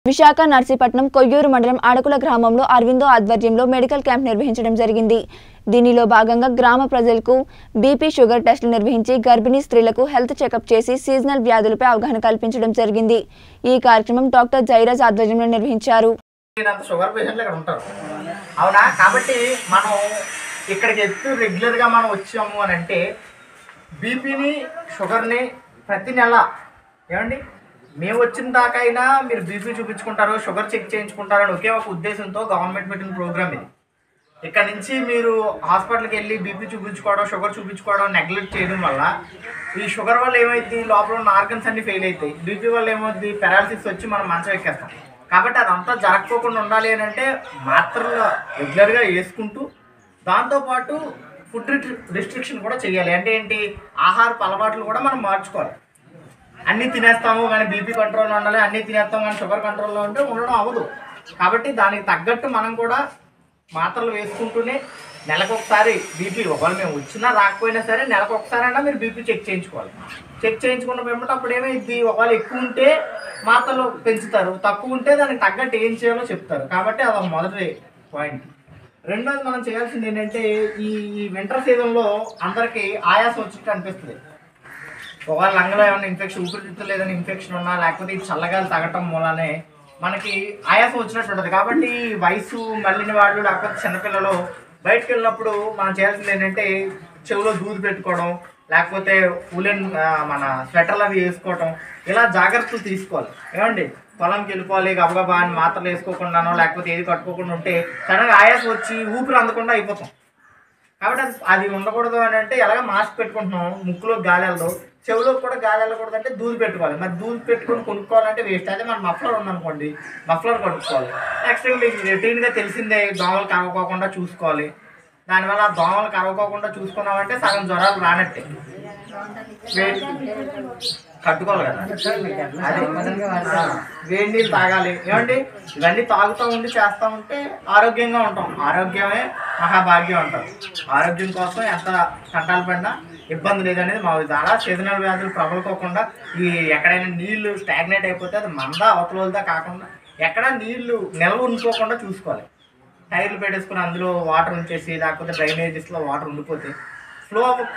విశాఖ నర్సీపట్నం కొయ్యూరు మండలం అడకుల గ్రామంలో అరవిందో ఆధ్వర్యంలో మెడికల్ క్యాంప్ నిర్వహించడం జరిగింది దీనిలో భాగంగా గ్రామ ప్రజలకు బీపీ షుగర్ టెస్టులు నిర్వహించి గర్భిణీ స్త్రీలకు హెల్త్ చెకప్ చేసి సీజనల్ వ్యాధులపై అవగాహన కల్పించడం జరిగింది ఈ కార్యక్రమం డాక్టర్ జైరాజ్ ఆధ్వర్యంలో నిర్వహించారు అంత షుగర్ పేషెంట్లు ఇక్కడ ఉంటారు అవునా కాబట్టి మనం ఇక్కడికి ఎత్తు రెగ్యులర్గా మనం వచ్చాము అని అంటే బీపీని షుగర్ని ప్రతి నెల ఏమండి మేము వచ్చిన దాకా అయినా మీరు బీపీ చూపించుకుంటారు షుగర్ చెక్ చేయించుకుంటారు అని ఒకే ఒక ఉద్దేశంతో గవర్నమెంట్ పెట్టిన ప్రోగ్రామ్ ఇది ఇక్కడ నుంచి మీరు హాస్పిటల్కి వెళ్ళి బీపీ చూపించుకోవడం షుగర్ చూపించుకోవడం నెగ్లెక్ట్ చేయడం వల్ల ఈ షుగర్ వల్ల ఏమైంది లోపల ఉన్న ఆర్గన్స్ అన్ని ఫెయిల్ అవుతాయి బీపీ వల్ల ఏమవుతుంది పెరాలసిస్ వచ్చి మనం మంచం ఎక్కేస్తాం కాబట్టి అదంతా జరగకోకుండా ఉండాలి అని అంటే మాత్రలు రెగ్యులర్గా వేసుకుంటూ దాంతోపాటు ఫుడ్ రిస్ట్రిక్షన్ కూడా చేయాలి అంటే ఏంటి ఆహారపు అలవాట్లు కూడా మనం మార్చుకోవాలి అన్నీ తినేస్తాము కానీ బీపీ కంట్రోల్లో ఉండాలి అన్నీ తినేస్తాము కానీ షుగర్ కంట్రోల్లో ఉంటే ఉండడం అవ్వదు కాబట్టి దానికి తగ్గట్టు మనం కూడా మాత్రలు వేసుకుంటూనే నెలకు ఒకసారి బీపీ ఒకవేళ మేము వచ్చినా రాకపోయినా సరే నెలకు ఒకసారి అయినా మీరు బీపీ చెక్ చేయించుకోవాలి చెక్ చేయించుకున్న వెంబడి అప్పుడు ఏమైంది ఒకవేళ ఎక్కువ ఉంటే మాత్రలు పెంచుతారు తక్కువ ఉంటే దానికి తగ్గట్టు ఏం చేయాలో చెప్తారు కాబట్టి అది ఒక మొదటి పాయింట్ రెండోది మనం చేయాల్సింది ఏంటంటే ఈ ఈ వింటర్ సీజన్లో అందరికీ ఆయాసం వచ్చినట్టు అనిపిస్తుంది ఒకవేళ లంగ్లో ఏమైనా ఇన్ఫెక్షన్ ఊపిరితిత్తులు ఏదైనా ఇన్ఫెక్షన్ ఉన్నా లేకపోతే ఈ చల్లగాలి తగ్గటం మూలనే మనకి ఆయాసం వచ్చినట్టు ఉంటుంది కాబట్టి ఈ వయసు మళ్ళిన వాళ్ళు లేకపోతే చిన్నపిల్లలు బయటకు వెళ్ళినప్పుడు మనం చేయాల్సింది ఏంటంటే చెవిలో దూది పెట్టుకోవడం లేకపోతే ఉలెన్ ఆ, మన స్వెటర్లు అవి వేసుకోవటం ఇలా జాగ్రత్తలు తీసుకోవాలి ఏమండి పొలంకి వెళ్ళిపోవాలి గబగబా అని మాత్రలు వేసుకోకుండానో లేకపోతే ఏది కట్టుకోకుండా ఉంటే సడన్గా ఆయాసం వచ్చి ఊపిరి అందకుండా అయిపోతాం కాబట్టి అది అది ఉండకూడదు అని అంటే ఎలాగ మాస్క్ పెట్టుకుంటున్నాం ముక్కులో గాలి వెళ్ళదు చెవులో కూడా గాలి వెళ్ళకూడదు అంటే దూది పెట్టుకోవాలి మరి దూది పెట్టుకుని కొనుక్కోవాలంటే వేస్ట్ అదే మన మఫ్లర్ ఉందనుకోండి మఫ్లర్ కొనుక్కోవాలి నెక్స్ట్ మీకు రొటీన్గా తెలిసిందే దోమలు కరవకోకుండా చూసుకోవాలి దానివల్ల ఆ దోమలు కరవకోకుండా చూసుకున్నామంటే సగం జ్వరాలు రానట్టే వే- కట్టుకోవాలి కదా అది ఆ, వేడి నీళ్ళు తాగాలి ఏమండి ఇవన్నీ తాగుతూ ఉండి చేస్తూ ఉంటే ఆరోగ్యంగా ఉంటాం ఆరోగ్యమే మహాభాగ్యం అంటారు ఆరోగ్యం కోసం ఎంత కంటాలు పడినా ఇబ్బంది లేదనేది మా చాలా సీజనల్ వ్యాధులు ప్రబలుకోకుండా ఈ ఎక్కడైనా నీళ్లు స్టాగ్నేట్ అయిపోతే అది మంద అవతలదా కాకుండా ఎక్కడ నీళ్లు నిల్వ ఉంచుకోకుండా చూసుకోవాలి టైర్లు పెట్టేసుకుని అందులో వాటర్ ఉంచేసి లేకపోతే డ్రైనేజెస్లో వాటర్ ఉండిపోతే ఫ్లో